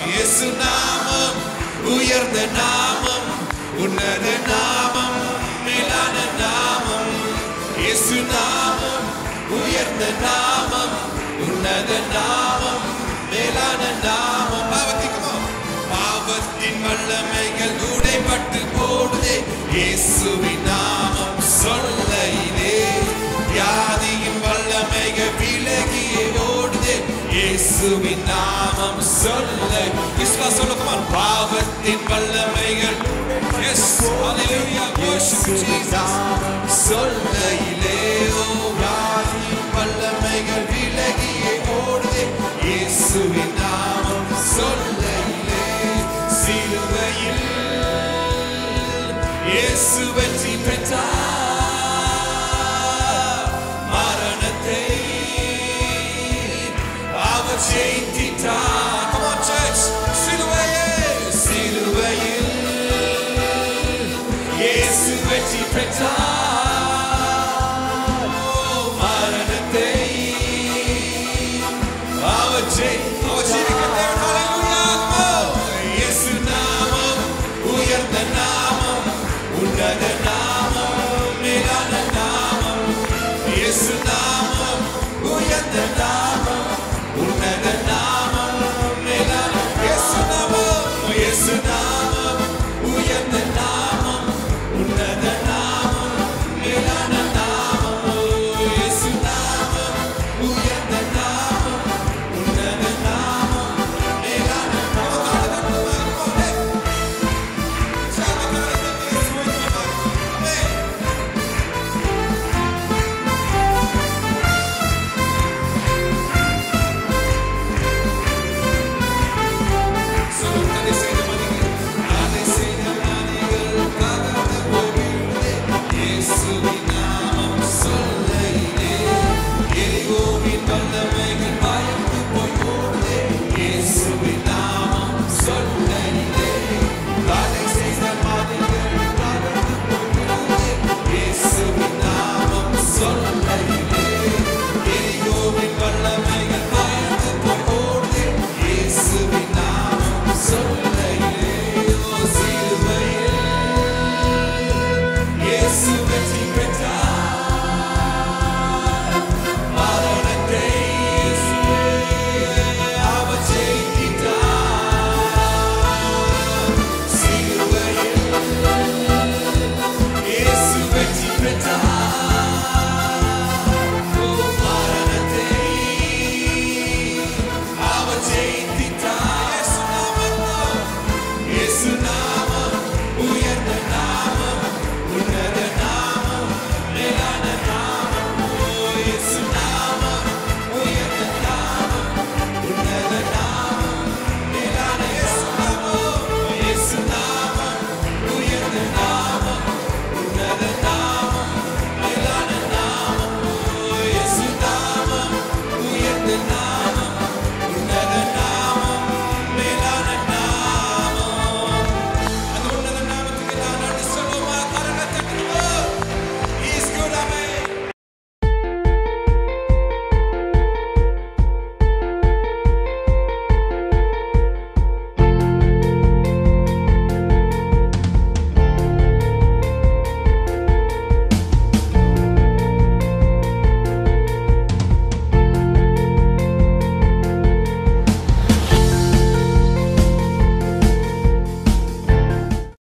இயேசு நாமம் உயர்ந்த நாமம் உன்னத நாமம் மேலான நாமம் இயேசு நாமம் உயர்ந்த நாமம் உன்னத நாமம் மேலான நாமம் பாவத்திக்குமா பாவத்தின் வல்லமைகள் உடைபட்டு போடுதே இயேசுவின் நாமம் சொல்லையிலே வியாதியின் வல்லமைகள் விலகியே ஓடுதே இயேசுவின் நாமம் சொல்ல விசுவாசம் பாவத்தின் வல்லமைகள் Yes, hallelujah, worship Jesus. சொல்லையிலே ஓ வியாதியின் வல்லமைகள் விலகியே ஓடுதே இயேசுவின் நாமம்